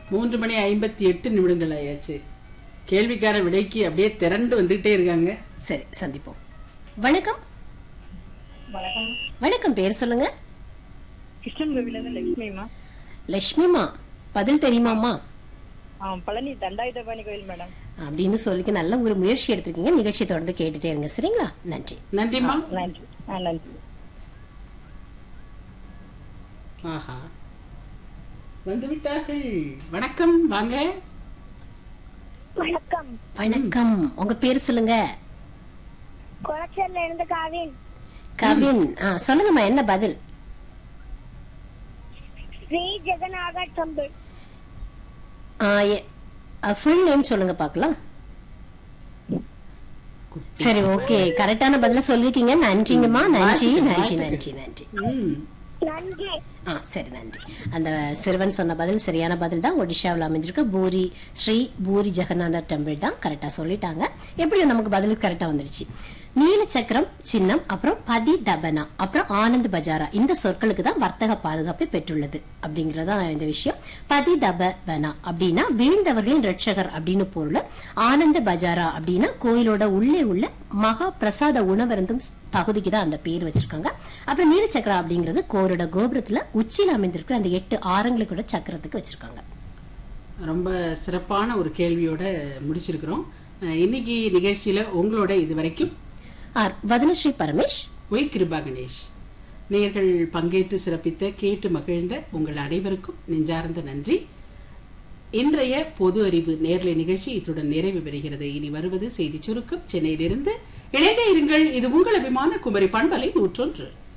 மூன்று மணி ஐம்பத்தி எட்டு நிமிடங்கள் ஆயாச்சு கேள்விக்கார விடைக்கு அப்படியே திரண்டு வந்துகிட்டே இருக்காங்க சரி சந்திப்போம் வணக்கம் வணக்கம் வணக்கம் பேர் சொல்லுங்க கிருஷ்ணன் கோவிலேருந்து லட்சுமிமா லட்சுமிமா பதில் தெரியுமாம்மா ஆ, பழனி தண்டாயுதபாணி கோயில் மேடம் அப்படின்னு சொல்லிக்க நல்ல ஒரு முயற்சி எடுத்திருக்கீங்க நிகழ்ச்சி தொடர்ந்து கேட்டுட்டே இருங்க சரிங்களா நன்றி நன்றிம்மா நன்றி ஆ நன்றி ஆஹா வந்து விட்டார்கள் வணக்கம் வாங்க வணக்கம் வணக்கம் உங்க பேர் சொல்லுங்க குளச்சல்ல இருந்து காவின் கவின் ஆ, சொல்லுங்கம்மா என்ன பதில் Shri Jagannath temple full name சொல்லுங்க பார்க்கலாம் சரி ஓகே கரெக்டான பதில சொல்லிருக்கீங்க நன்றிங்கம்மா நன்றி நன்றி நன்றி நன்றி ம் நன்றி ஆ சரி நன்றி அந்த சிறுவன் சொன்ன பதில் சரியான பதில் தான் ஒடிஷாவில் அமைஞ்சிருக்கு பூரி ஸ்ரீ பூரி ஜெகநாதர் டெம்பிள் தான் கரெக்டா சொல்லிட்டாங்க எப்படியும் நமக்கு பதில் கரெக்டா வந்துருச்சு நீல சக்கரம் சின்னம் அப்புறம் பதி தபனா அப்புறம் ஆனந்த் பஜாரா இந்த சொற்களுக்கு தான் வர்த்தக பாதுகாப்பு பெற்றுள்ளது அப்படிங்கறதா இந்த விஷயம் பதி தபனா அப்படின்னா வீழ்ந்தவர்களின் ரட்சகர் அப்படின்னு பொருள் ஆனந்த பஜாரா அப்படின்னா கோயிலோட உள்ளே உள்ள மகா பிரசாத உணவருந்தும் பகுதிக்கு தான் அந்த பேர் வச்சிருக்காங்க அப்புறம் நீல சக்கரம் அப்படிங்கிறது கோரோட கோபுரத்துல உச்சியில் அமைந்திருக்கிற அந்த எட்டு ஆரங்களுக்கூட சக்கரத்துக்கு வச்சிருக்காங்க ரொம்ப சிறப்பான ஒரு கேள்வியோட முடிச்சிருக்கிறோம் அஹ், இன்னைக்கு நிகழ்ச்சியில உங்களோட இது வரைக்கும் ஆர் வதனஸ்ரீ பரமேஷ் ஒய் கிருபா கணேஷ் நேயர்கள் பங்கேற்று சிறப்பித்த கேட்டு மகிழ்ந்த உங்கள் அனைவருக்கும் நெஞ்சார்ந்த நன்றி இன்றைய பொது அறிவு நேர்லை நிகழ்ச்சி இத்துடன் நிறைவு பெறுகிறது இனி வருவது செய்தி சுருக்கம் சென்னையிலிருந்து இணைந்தே இருங்கள் இது உங்கள் அபிமான குமரி பண்பலை நூற்றொன்று